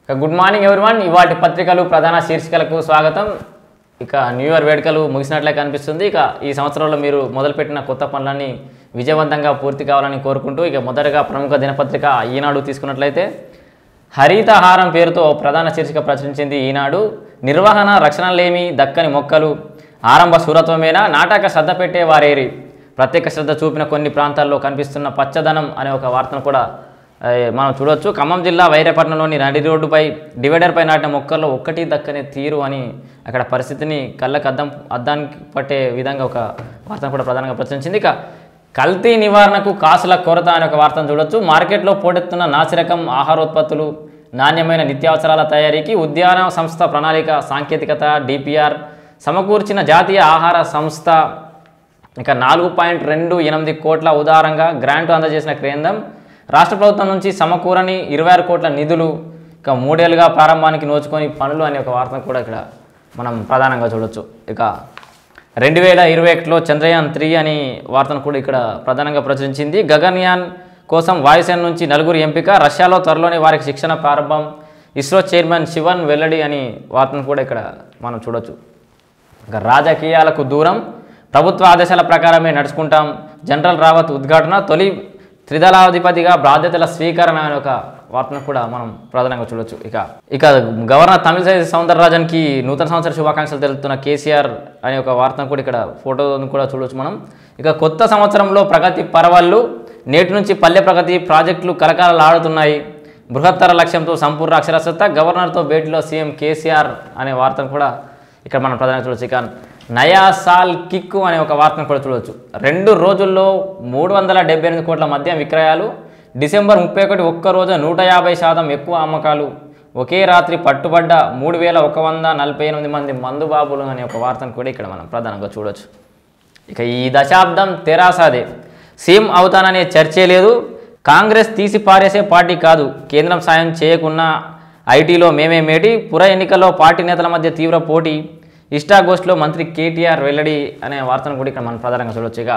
ఇక good morning everyone ఇవాటి పత్రికలు ప్రధాన శీర్షికలకు స్వాగతం ఇక న్యూ ఇయర్ వేడుకలు ముగిసినట్లే కనిపిస్తుంది ఇక ఈ సంవత్సరంలో మీరు మొదలుపెట్టిన కొత్త పనులన్నీ విజయవంతంగా పూర్తి కావాలని కోరుకుంటూ ఇక మొదటగా ప్రముఖ దినపత్రిక ఈనాడు తీసుకున్నట్లయితే హరితహారం పేరుతో ఓ ప్రధాన శీర్షిక ప్రచురించింది ఈనాడు నిర్వహణ రక్షణలేమి దక్కని మొక్కలు ఆరంభ శూరత్వమేనా నాటక శ్రద్ధ పెట్టే వారేరి ప్రత్యేక శ్రద్ధ చూపిన కొన్ని ప్రాంతాల్లో కనిపిస్తున్న పచ్చదనం అనే ఒక వార్తను కూడా ఆ, మనం చూడొచ్చు ఖమ్మం జిల్లా వైరపట్నంలోని నడి రోడ్డుపై డివైడర్పై నాటిన మొక్కల్లో ఒక్కటి దక్కనే తీరు అని అక్కడ పరిస్థితిని కళ్ళకు అద్దం అద్దానికి పట్టే విధంగా ఒక వార్తను కూడా ప్రధానంగా ప్రచురించింది ఇక కల్తీ నివారణకు కాసుల కొరత అనే ఒక వార్తను చూడొచ్చు మార్కెట్లో పోటెత్తున్న నాసిరకం ఆహారోత్పత్తులు నాణ్యమైన నిత్యావసరాల తయారీకి ఉద్యాన సంస్థ ప్రణాళిక సాంకేతికత డిపిఆర్ సమకూర్చిన జాతీయ ఆహార సంస్థ ఇక నాలుగు పాయింట్ రెండు ఎనిమిది కోట్ల ఉదారంగా గ్రాంట్ అందజేసిన కేంద్రం రాష్ట్ర ప్రభుత్వం నుంచి సమకూరని ఇరవై ఆరు కోట్ల నిధులు ఇక మూడేళ్లుగా ప్రారంభానికి నోచుకొని పనులు అనే ఒక వార్తను కూడా ఇక్కడ మనం ప్రధానంగా చూడొచ్చు ఇక రెండు వేల ఇరవై ఒకటిలో చంద్రయాన్ త్రీ అని వార్తను కూడా ఇక్కడ ప్రధానంగా ప్రచురించింది గగన్యాన్ కోసం వాయుసేన నుంచి నలుగురు ఎంపిక రష్యాలో త్వరలోనే వారికి శిక్షణ ప్రారంభం ఇస్రో చైర్మన్ శివన్ వెల్లడి అని వార్తను కూడా ఇక్కడ మనం చూడొచ్చు ఇక రాజకీయాలకు దూరం ప్రభుత్వ ఆదేశాల ప్రకారమే నడుచుకుంటాం జనరల్ రావత్ ఉద్ఘాటన తొలి త్రిదళాధిపతిగా బాధ్యతల స్వీకరణ అనే ఒక వార్తను కూడా మనం ప్రధానంగా చూడొచ్చు ఇక ఇక గవర్నర్ తమిళసై సౌందరరాజన్కి నూతన సంవత్సర శుభాకాంక్షలు తెలుపుతున్న కేసీఆర్ అనే ఒక వార్తను కూడా ఇక్కడ ఫోటోను కూడా చూడొచ్చు మనం ఇక కొత్త సంవత్సరంలో ప్రగతి పరవళ్ళు నేటి నుంచి పల్లె ప్రగతి ప్రాజెక్టులు కలకాలలాడుతున్నాయి బృహత్తర లక్ష్యంతో సంపూర్ణ అక్షరాస్యత గవర్నర్తో భేటీలో సీఎం కేసీఆర్ అనే వార్తను కూడా ఇక్కడ మనం ప్రధానంగా చూడొచ్చు ఇక నయా సాల్ కిక్కు అనే ఒక వార్తను కూడా చూడొచ్చు రెండు రోజుల్లో మూడు వందల డెబ్బై ఎనిమిది కోట్ల మద్యం విక్రయాలు డిసెంబర్ ముప్పై ఒకటి ఒక్క రోజు నూట యాభై శాతం ఎక్కువ అమ్మకాలు ఒకే రాత్రి పట్టుబడ్డ మూడు వేల ఒక వంద నలభై ఎనిమిది మంది మందుబాబులు అనే ఒక వార్తను కూడా ఇక్కడ మనం ప్రధానంగా చూడొచ్చు ఇక ఈ దశాబ్దం తెరాసాదే సీఎం అవుతాననే చర్చే లేదు కాంగ్రెస్ తీసి పారేసే పార్టీ కాదు కేంద్రం సాయం చేయకున్నా ఐటీలో మేమే మేటి పుర ఎన్నికల్లో పార్టీ నేతల మధ్య తీవ్ర పోటీ ఇష్టాగోష్ఠిలో మంత్రి కేటీఆర్ వెల్లడి అనే వార్తను కూడా ఇక్కడ మనం ప్రధానంగా చూడొచ్చు ఇక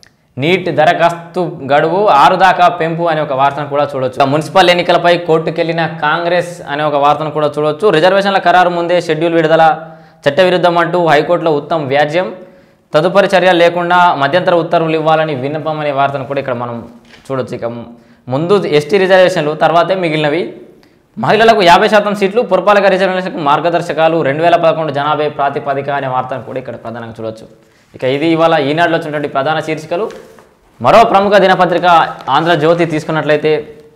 నీట్ దరఖాస్తు గడువు ఆరు దాకా పెంపు అనే ఒక వార్తను కూడా చూడొచ్చు మున్సిపల్ ఎన్నికలపై కోర్టుకెళ్లిన కాంగ్రెస్ అనే ఒక వార్తను కూడా చూడొచ్చు రిజర్వేషన్ల ఖరారు ముందే షెడ్యూల్ విడుదల చట్టవిరుద్ధం అంటూ హైకోర్టులో ఉత్తమ్ వ్యాజ్యం తదుపరి చర్యలు లేకుండా మధ్యంతర ఉత్తర్వులు ఇవ్వాలని విన్నపం అనే వార్తను కూడా ఇక్కడ మనం చూడొచ్చు ఇక ముందు ఎస్టీ రిజర్వేషన్లు తర్వాతే మిగిలినవి మహిళలకు యాభై శాతం సీట్లు పురపాలక రిజర్వేషన్కు మార్గదర్శకాలు రెండు వేల పదకొండు జనాభా ప్రాతిపదిక అనే వార్తను కూడా ఇక్కడ ప్రధానంగా చూడొచ్చు ఇక ఇది ఇవాళ ఈనాడులో వచ్చినటువంటి ప్రధాన శీర్షికలు మరో ప్రముఖ దినపత్రిక ఆంధ్రజ్యోతి తీసుకున్నట్లయితే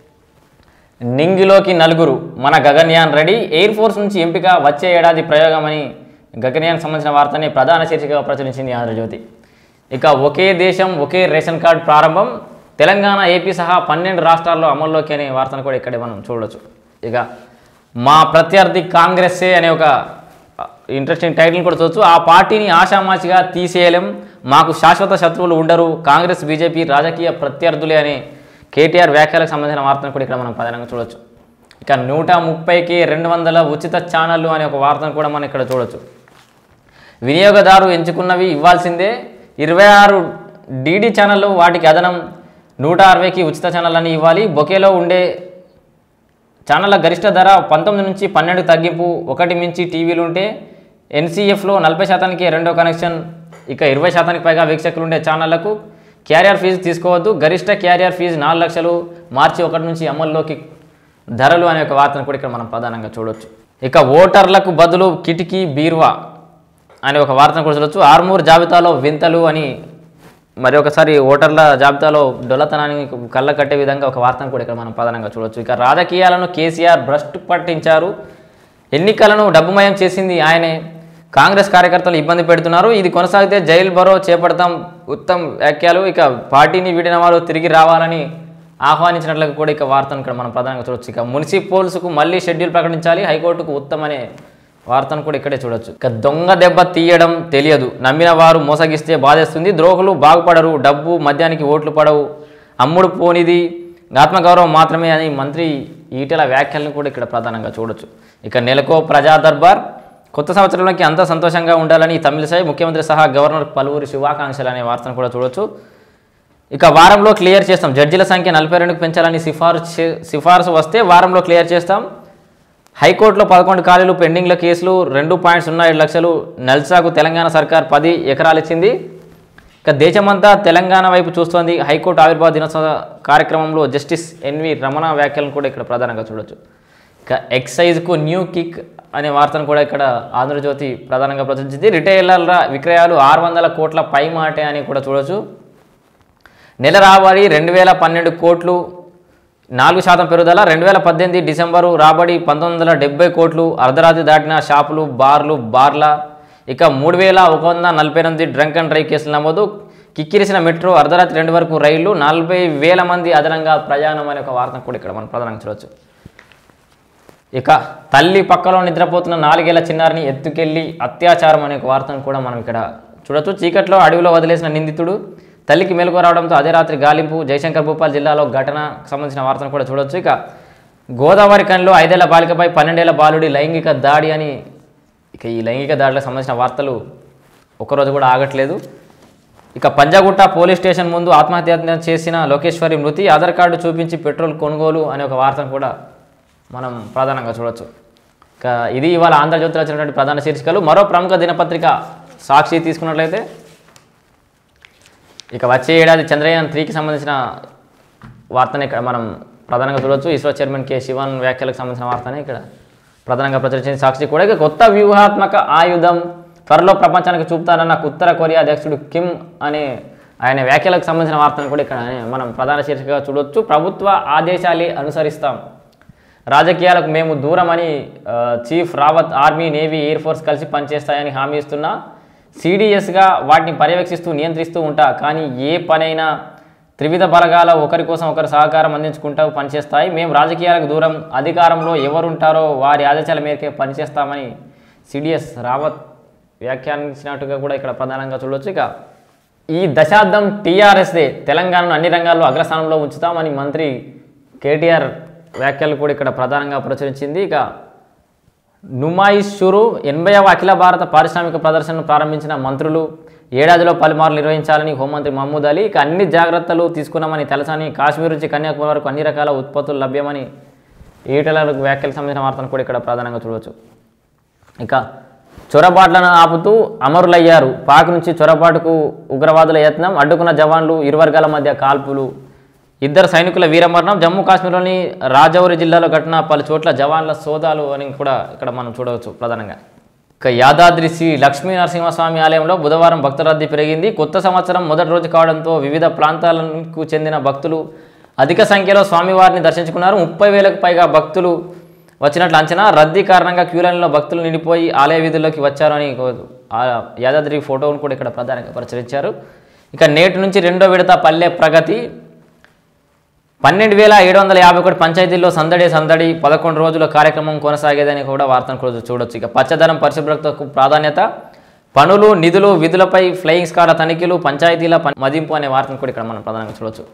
నింగిలోకి నలుగురు మన గగన్యాన్ రెడీ ఎయిర్ ఫోర్స్ నుంచి ఎంపిక వచ్చే ఏడాది ప్రయోగమని గగన్యాన్ సంబంధించిన వార్తని ప్రధాన శీర్షికగా ప్రచురించింది ఆంధ్రజ్యోతి ఇక ఒకే దేశం ఒకే రేషన్ కార్డు ప్రారంభం తెలంగాణ ఏపీ సహా పన్నెండు రాష్ట్రాల్లో అమల్లోకి అనే వార్తను కూడా ఇక్కడే మనం చూడొచ్చు ఇక మా ప్రత్యర్థి కాంగ్రెస్సే అనే ఒక ఇంట్రెస్టింగ్ టైటిల్ కూడా చూడొచ్చు ఆ పార్టీని ఆషామాషిగా తీసేయలేం మాకు శాశ్వత శత్రువులు ఉండరు కాంగ్రెస్ బీజేపీ రాజకీయ ప్రత్యర్థులే అని కేటీఆర్ వ్యాఖ్యలకు సంబంధించిన వార్తను కూడా ఇక్కడ మనం ప్రధానంగా చూడొచ్చు ఇక నూట ముప్పైకి రెండు వందల ఉచిత ఛానళ్ళు అనే ఒక వార్తను కూడా మనం ఇక్కడ చూడొచ్చు వినియోగదారు ఎంచుకున్నవి ఇవ్వాల్సిందే ఇరవై ఆరు డీడీ ఛానళ్ళు వాటికి అదనం నూట అరవైకి ఉచిత ఛానళ్ళని ఇవ్వాలి బొకేలో ఉండే ఛానళ్ళ గరిష్ట ధర పంతొమ్మిది నుంచి పన్నెండు తగ్గింపు ఒకటి మించి టీవీలు ఉంటే ఎన్సీఎఫ్లో నలభై శాతానికి రెండో కనెక్షన్ ఇక ఇరవై శాతానికి పైగా వీక్షకులు ఉండే ఛానళ్లకు క్యారియర్ ఫీజు తీసుకోవద్దు గరిష్ట క్యారియర్ ఫీజు నాలుగు లక్షలు మార్చి ఒకటి నుంచి అమల్లోకి ధరలు అనే ఒక వార్తను కూడా ఇక్కడ మనం ప్రధానంగా చూడొచ్చు ఇక ఓటర్లకు బదులు కిటికీ బీర్వా అనే ఒక వార్తను కూడా చూడొచ్చు ఆర్మూర్ జాబితాలో వింతలు అని మరి ఒకసారి ఓటర్ల జాబితాలో డొల్లతనాన్ని కళ్ళ కట్టే విధంగా ఒక వార్తను కూడా ఇక్కడ మనం ప్రధానంగా చూడొచ్చు ఇక రాజకీయాలను కేసీఆర్ భ్రష్టు పట్టించారు ఎన్నికలను డబ్బుమయం చేసింది ఆయనే కాంగ్రెస్ కార్యకర్తలు ఇబ్బంది పెడుతున్నారు ఇది కొనసాగితే జైలు బరో చేపడతాం ఉత్తమ్ వ్యాఖ్యలు ఇక పార్టీని వీడిన వాళ్ళు తిరిగి రావాలని ఆహ్వానించినట్లుగా కూడా ఇక వార్తను ఇక్కడ మనం ప్రధానంగా చూడొచ్చు ఇక మున్సిపల్స్కు మళ్ళీ షెడ్యూల్ ప్రకటించాలి హైకోర్టుకు ఉత్తమ్ అనే వార్తను కూడా ఇక్కడే చూడొచ్చు ఇక దొంగ దెబ్బ తీయడం తెలియదు నమ్మిన వారు మోసగిస్తే బాధేస్తుంది ద్రోహులు బాగుపడరు డబ్బు మద్యానికి ఓట్లు పడవు అమ్ముడు పోనిది ఆత్మగౌరవం మాత్రమే అని మంత్రి ఈటెల వ్యాఖ్యలను కూడా ఇక్కడ ప్రధానంగా చూడొచ్చు ఇక నెలకో ప్రజా దర్బార్ కొత్త సంవత్సరంలోకి అంతా సంతోషంగా ఉండాలని తమిళసై ముఖ్యమంత్రి సహా గవర్నర్ పలువురి శుభాకాంక్షలు అనే వార్తను కూడా చూడొచ్చు ఇక వారంలో క్లియర్ చేస్తాం జడ్జిల సంఖ్య నలభై రెండుకు పెంచాలని సిఫార్సు చే- సిఫార్సు వస్తే వారంలో క్లియర్ చేస్తాం హైకోర్టులో పదకొండు ఖాళీలు పెండింగ్ల కేసులు రెండు పాయింట్ సున్నా ఏడు లక్షలు నల్సాకు తెలంగాణ సర్కార్ పది ఎకరాలు ఇచ్చింది ఇక దేశమంతా తెలంగాణ వైపు చూస్తోంది హైకోర్టు ఆవిర్భావ దినోత్సవ కార్యక్రమంలో జస్టిస్ ఎన్వి రమణ వ్యాఖ్యలను కూడా ఇక్కడ ప్రధానంగా చూడొచ్చు ఇక ఎక్సైజ్కు న్యూ కిక్ అనే వార్తను కూడా ఇక్కడ ఆంధ్రజ్యోతి ప్రధానంగా ప్రచురించింది రిటైలర్ల విక్రయాలు ఆరు వందల కోట్ల పై మాటే అని కూడా చూడొచ్చు నెల రాబడి రెండు వేల పన్నెండు కోట్లు నాలుగు శాతం పెరుగుదల రెండు వేల పద్దెనిమిది డిసెంబరు రాబడి పంతొమ్మిది వందల డెబ్బై కోట్లు అర్ధరాత్రి దాటిన షాపులు బార్లు బార్ల ఇక మూడు వేల ఒక వంద నలభై ఎనిమిది డ్రంక్ అండ్ డ్రైవ్ కేసులు నమోదు కిక్కిరిసిన మెట్రో అర్ధరాత్రి రెండు వరకు రైళ్లు నలభై వేల మంది అదనంగా ప్రయాణం అనే ఒక వార్తను కూడా ఇక్కడ మనం ప్రధానంగా చూడవచ్చు ఇక తల్లి పక్కలో నిద్రపోతున్న నాలుగేళ్ల చిన్నారిని ఎత్తుకెళ్లి అత్యాచారం అనే ఒక వార్తను కూడా మనం ఇక్కడ చూడొచ్చు చీకట్లో అడవిలో వదిలేసిన నిందితుడు తల్లికి మెలకు రావడంతో అదే రాత్రి గాలింపు జయశంకర్ భూపాల్ జిల్లాలో ఘటనకు సంబంధించిన వార్తను కూడా చూడొచ్చు ఇక గోదావరి కనిలో ఐదేళ్ల బాలికపై పన్నెండేళ్ల బాలుడి లైంగిక దాడి అని ఇక ఈ లైంగిక దాడికి సంబంధించిన వార్తలు ఒకరోజు కూడా ఆగట్లేదు ఇక పంజాగుట్ట పోలీస్ స్టేషన్ ముందు ఆత్మహత్య చేసిన లోకేశ్వరి మృతి ఆధార్ కార్డు చూపించి పెట్రోల్ కొనుగోలు అనే ఒక వార్తను కూడా మనం ప్రధానంగా చూడొచ్చు ఇక ఇది ఇవాళ ఆంధ్రజ్యోతిలో వచ్చినటువంటి ప్రధాన శీర్షికలు మరో ప్రముఖ దినపత్రిక సాక్షి తీసుకున్నట్లయితే ఇక వచ్చే ఏడాది చంద్రయాన్ త్రీకి సంబంధించిన వార్తని ఇక్కడ మనం ప్రధానంగా చూడొచ్చు ఇస్రో చైర్మన్ కె శివన్ వ్యాఖ్యలకు సంబంధించిన వార్తని ఇక్కడ ప్రధానంగా ప్రచురించింది సాక్షి కూడా ఇక కొత్త వ్యూహాత్మక ఆయుధం త్వరలో ప్రపంచానికి చూపుతారన్న ఉత్తర కొరియా అధ్యక్షుడు కిమ్ అనే ఆయన వ్యాఖ్యలకు సంబంధించిన వార్తను కూడా ఇక్కడ మనం ప్రధాన శీర్షికగా చూడొచ్చు ప్రభుత్వ ఆదేశాలే అనుసరిస్తాం రాజకీయాలకు మేము దూరమని ఆ, chief Rawat army navy air force కలిసి పనిచేస్తాయని హామీ ఇస్తున్నా సిడిఎస్గా వాటిని పర్యవేక్షిస్తూ నియంత్రిస్తూ ఉంటా కానీ ఏ పనైనా త్రివిధ బలగాల ఒకరి కోసం ఒకరు సహకారం అందించుకుంటూ పనిచేస్తాయి మేము రాజకీయాలకు దూరం అధికారంలో ఎవరుంటారో వారి ఆదేశాల మేరకే పనిచేస్తామని సిడిఎస్ రావత్ వ్యాఖ్యానించినట్టుగా కూడా ఇక్కడ ప్రధానంగా చూడొచ్చు ఇక ఈ దశాబ్దం టీఆర్ఎస్దే తెలంగాణను అన్ని రంగాల్లో అగ్రస్థానంలో ఉంచుతామని మంత్రి కేటీఆర్ వ్యాఖ్యలు కూడా ఇక్కడ ప్రధానంగా ప్రచురించింది ఇక నుమాయిషురు ఎనభైవ అఖిల భారత పారిశ్రామిక ప్రదర్శనను ప్రారంభించిన మంత్రులు ఏడాదిలో పలుమార్లు నిర్వహించాలని హోంమంత్రి మహమూద్ అలీ ఇక అన్ని జాగ్రత్తలు తీసుకున్నామని తెలుసని కాశ్మీర్ నుంచి కన్యాకుమారి వరకు అన్ని రకాల ఉత్పత్తులు లభ్యమని ఈటలకు వ్యాఖ్యలకు సంబంధించిన వార్తను కూడా ఇక్కడ ప్రధానంగా చూడవచ్చు ఇక చొరబాట్లను ఆపుతూ అమరులయ్యారు పాక్ నుంచి చొరబాటుకు ఉగ్రవాదుల యత్నం అడ్డుకున్న జవాన్లు ఇరు వర్గాల మధ్య కాల్పులు ఇద్దరు సైనికుల వీరమరణం జమ్మూ కాశ్మీర్లోని రాజౌరి జిల్లాలో ఘటన పలు చోట్ల జవాన్ల సోదాలు అని కూడా ఇక్కడ మనం చూడవచ్చు ప్రధానంగా ఇక యాదాద్రి శ్రీ లక్ష్మీ నరసింహస్వామి ఆలయంలో బుధవారం భక్తుల రద్దీ పెరిగింది కొత్త సంవత్సరం మొదటి రోజు కావడంతో వివిధ ప్రాంతాలకు చెందిన భక్తులు అధిక సంఖ్యలో స్వామివారిని దర్శించుకున్నారు ముప్పై వేలకు పైగా భక్తులు వచ్చినట్లు అంచనా రద్దీ కారణంగా క్యూ లైన్లో భక్తులు నిండిపోయి ఆలయ వీధుల్లోకి వచ్చారు అని ఆ యాదాద్రి ఫోటోను కూడా ఇక్కడ ప్రధానంగా ప్రచురించారు ఇక నేటి నుంచి రెండో విడత పల్లె ప్రగతి పన్నెండు వేల ఏడు వందల యాభై ఒకటి పంచాయతీల్లో సందడి సందడి పదకొండు రోజుల కార్యక్రమం కొనసాగేదని కూడా వార్తను కూడా చూడొచ్చు ఇక పచ్చదనం పరిశుభ్రతకు ప్రాధాన్యత పనులు నిధులు విధులపై ఫ్లయింగ్ స్కార్ల తనిఖీలు పంచాయతీల పని మదింపు అనే వార్తను కూడా ఇక్కడ మనం ప్రధానంగా చూడొచ్చు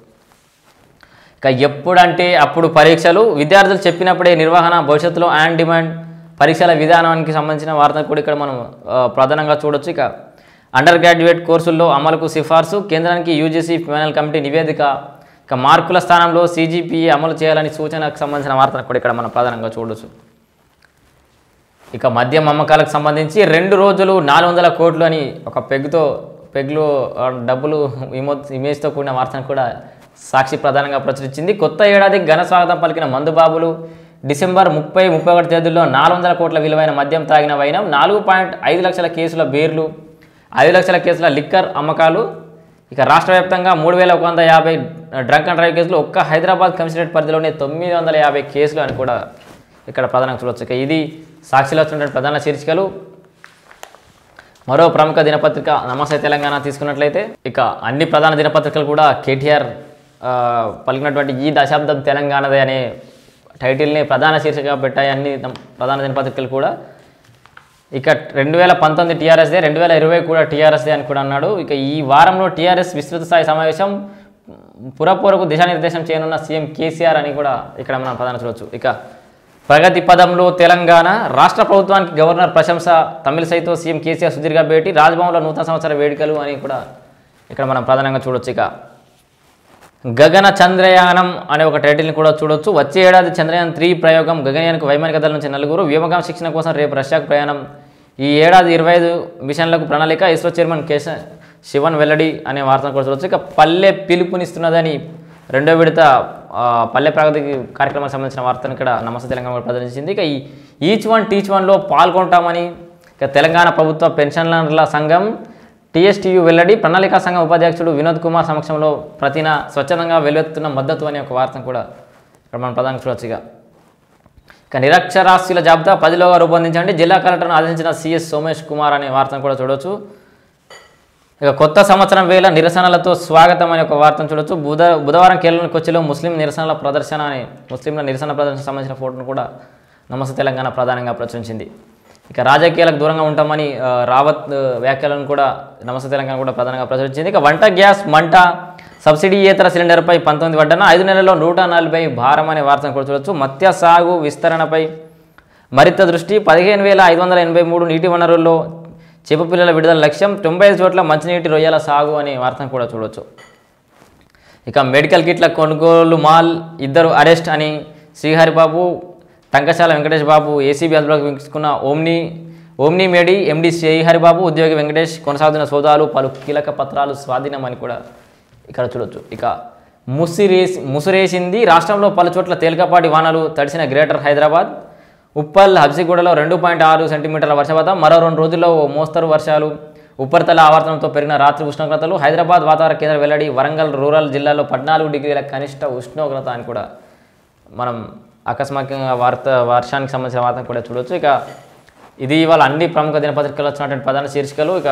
ఇక ఎప్పుడంటే అప్పుడు పరీక్షలు విద్యార్థులు చెప్పినప్పుడే నిర్వహణ భవిష్యత్తులో ఆన్ డిమాండ్ పరీక్షల విధానానికి సంబంధించిన వార్తను కూడా ఇక్కడ మనం ఆ, ప్రధానంగా చూడొచ్చు ఇక అండర్ గ్రాడ్యుయేట్ కోర్సుల్లో అమలుకు సిఫార్సు కేంద్రానికి యూజీసీ ప్యానల్ కమిటీ నివేదిక ఇక మార్కుల స్థానంలో సీజీపీఏ అమలు చేయాలని సూచనకు సంబంధించిన వార్తను కూడా ఇక్కడ మనం ప్రధానంగా చూడొచ్చు ఇక మద్యం అమ్మకాలకు సంబంధించి రెండు రోజులు నాలుగు వందల కోట్లు అని ఒక పెగ్తో పెగ్లో ఆ, డబ్బులు ఇమో ఇమేజ్తో కూడిన వార్తను కూడా సాక్షి ప్రధానంగా ప్రచురించింది కొత్త ఏడాదికి ఘన స్వాగతం పలికిన మందుబాబులు డిసెంబర్ ముప్పై ముప్పై ఒకటి తేదీల్లో నాలుగు వందల కోట్ల విలువైన మద్యం తాగిన వైనం నాలుగు పాయింట్ ఐదు లక్షల కేసుల బేర్లు ఐదు లక్షల కేసుల లిక్కర్ అమ్మకాలు ఇక రాష్ట్ర వ్యాప్తంగా మూడు వేల ఒక వంద యాభై డ్రంక్ అండ్ డ్రైవ్ కేసులు ఒక్క హైదరాబాద్ కమిషనరేట్ పరిధిలోనే తొమ్మిది వందల యాభై కేసులు అని కూడా ఇక్కడ ప్రధానంగా చూడవచ్చు ఇక ఇది సాక్షిలో వచ్చినటువంటి ప్రధాన శీర్షికలు మరో ప్రముఖ దినపత్రిక నమస్తే తెలంగాణ తీసుకున్నట్లయితే ఇక అన్ని ప్రధాన దినపత్రికలు కూడా కేటీఆర్ ఆ, పలికినటువంటి ఈ దశాబ్దం తెలంగాణదే అనే టైటిల్ని ప్రధాన శీర్షికగా పెట్టాయి అన్ని ద- ప్రధాన దినపత్రికలు కూడా ఇక రెండు వేల పంతొమ్మిది టీఆర్ఎస్దే రెండు వేల ఇరవై కూడా టీఆర్ఎస్దే అని కూడా అన్నాడు ఇక ఈ వారంలో టీఆర్ఎస్ విస్తృత స్థాయి సమావేశం పురపోరకు దిశానిర్దేశం చేయనున్న సీఎం కేసీఆర్ అని కూడా ఇక్కడ మనం ప్రధాన చూడవచ్చు ఇక ప్రగతి పదంలో తెలంగాణ రాష్ట్ర ప్రభుత్వానికి గవర్నర్ ప్రశంస తమిళసైతో సీఎం కేసీఆర్ సుదీర్ఘ భేటీ రాజ్భవన్లో నూతన సంవత్సర వేడుకలు అని కూడా ఇక్కడ మనం ప్రధానంగా చూడొచ్చు ఇక గగన చంద్రయానం అనే ఒక టైటిల్ని కూడా చూడొచ్చు వచ్చే ఏడాది చంద్రయాన్ త్రీ ప్రయోగం గగనయానికి వైమానిక దళం నుంచి నలుగురు వ్యోమగామ శిక్షణ కోసం రేపు రష్యాకు ప్రయాణం ఈ ఏడాది ఇరవై ఐదు మిషన్లకు ప్రణాళిక ఇస్రో చైర్మన్ కేశ శివన్ వెల్లడి అనే వార్తను కూడా చూడొచ్చు ఇక పల్లె పిలుపునిస్తున్నదని రెండో విడత ఆ, పల్లె ప్రగతికి కార్యక్రమానికి సంబంధించిన వార్తను ఇక్కడ నమస్తే తెలంగాణ కూడా ప్రదర్శించింది ఇక ఈ ఈచ్ వన్ టీచ్ వన్లో పాల్గొంటామని ఇక తెలంగాణ ప్రభుత్వ పెన్షన్ల సంఘం టీఎస్టీయు వెల్లడి ప్రణాళికా సంఘం ఉపాధ్యక్షుడు వినోద్ కుమార్ సమక్షంలో ప్రతిన స్వచ్ఛందంగా వెలువెత్తున్న మద్దతు అనే ఒక వార్తను కూడా ఇక్కడ మనం ప్రధానంగా చూడొచ్చు ఇక ఇక నిరక్షరాస్యుల జాబితా పదిలోగా రూపొందించండి జిల్లా కలెక్టర్ను ఆదేశించిన సిఎస్ సోమేష్ కుమార్ అనే వార్తను కూడా చూడొచ్చు ఇక కొత్త సంవత్సరం వేళ నిరసనలతో స్వాగతం అనే ఒక వార్తను చూడొచ్చు బుధ బుధవారం కేరళ కొచ్చిలో ముస్లిం నిరసనల ప్రదర్శన అనే ముస్లింల నిరసన ప్రదర్శన సంబంధించిన ఫోటోను కూడా నమస్తే తెలంగాణ ప్రధానంగా ప్రచురించింది ఇక రాజకీయాలకు దూరంగా ఉంటామని ఆ, రావత్ ఆ, వ్యాఖ్యలను కూడా నమస్తే తెలంగాణ కూడా ప్రధానంగా ప్రచురించింది ఇక వంట గ్యాస్ మంట సబ్సిడీయేతర సిలిండర్పై పంతొమ్మిది వడ్డన ఐదు నెలల్లో నూట నలభై భారం అనే వార్తను కూడా చూడొచ్చు మత్స్య సాగు విస్తరణపై మరింత దృష్టి పదిహేను వేల ఐదు వందల ఎనభై మూడు నీటి వనరుల్లో చేపపిల్లల విడుదల లక్ష్యం తొంభై ఐదు చోట్ల మంచినీటి రొయ్యల సాగు అనే వార్తను కూడా చూడొచ్చు ఇక మెడికల్ కిట్ల కొనుగోలు మాల్ ఇద్దరు అరెస్ట్ అని శ్రీహరిబాబు టంకశాల వెంకటేష్ బాబు ఏసీబీ అదుపులోకి తీసుకున్న ఓమ్ని ఓమ్ని మేడి ఎండి శ్రీహరిబాబు ఉద్యోగి వెంకటేష్ కొనసాగుతున్న సోదాలు పలు కీలక పత్రాలు స్వాధీనం అని కూడా ఇక్కడ చూడొచ్చు ఇక ముసిరేసి ముసురేసింది రాష్ట్రంలో పలు చోట్ల తేలికపాటి వానలు తడిసిన గ్రేటర్ హైదరాబాద్ ఉప్పల్ హబ్సిగూడలో రెండు పాయింట్ ఆరు సెంటీమీటర్ల వర్షపాతం మరో రెండు రోజుల్లో ఓ మోస్తరు వర్షాలు ఉపరితల ఆవర్తనంతో పెరిగిన రాత్రి ఉష్ణోగ్రతలు హైదరాబాద్ వాతావరణ కేంద్రం వెల్లడి వరంగల్ రూరల్ జిల్లాలో పద్నాలుగు డిగ్రీల కనిష్ట ఉష్ణోగ్రత అని కూడా మనం అకస్మాత్తుగా వార్త వర్షానికి సంబంధించిన వార్తను కూడా చూడొచ్చు ఇక ఇది ఇవాళ అన్ని ప్రముఖ దినపత్రికలు వచ్చినటువంటి ప్రధాన శీర్షికలు ఇక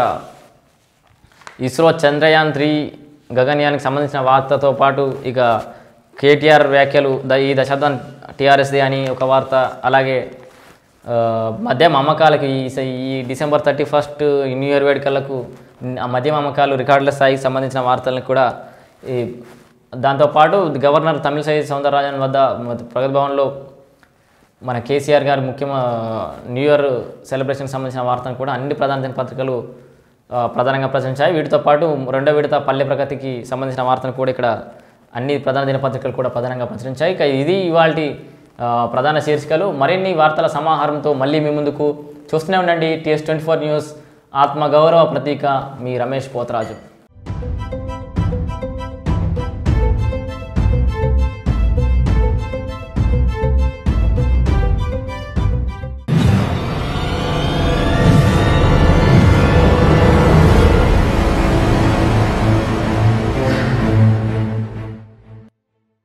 ఇస్రో చంద్రయాన్ త్రీ గగన్యానికి సంబంధించిన వార్తతో పాటు ఇక కేటీఆర్ వ్యాఖ్యలు ద ఈ దశాబ్దం టీఆర్ఎస్ది అని ఒక వార్త అలాగే ఆ, మద్యం అమ్మకాలకి ఈ స- ఈ December thirty first new year వేడుకలకు ఆ మద్యం అమ్మకాలు రికార్డుల స్థాయికి సంబంధించిన వార్తలను కూడా ఈ దాంతోపాటు గవర్నర్ తమిళసై సౌందరరాజన్ వద్ద మ- ప్రగతి భవన్లో మన కేసీఆర్ గారు ముఖ్యమ న్యూ ఇయర్ సెలబ్రేషన్కి సంబంధించిన వార్తను కూడా అన్ని ప్రధాన దినపత్రికలు ఆ, ప్రధానంగా ప్రచురించాయి వీటితో పాటు రెండో విడత పల్లె ప్రగతికి సంబంధించిన వార్తను కూడా ఇక్కడ అన్ని ప్రధాన దినపత్రికలు కూడా ప్రధానంగా ప్రచురించాయి ఇక ఇది ఇవాళ ప్రధాన శీర్షికలు మరిన్ని వార్తల సమాహారంతో మళ్ళీ మీ ముందుకు చూస్తూనే ఉండండి టీఎస్ ట్వంటీ ఫోర్ న్యూస్ ఆత్మగౌరవ ప్రతీక మీ రమేష్ పోతరాజు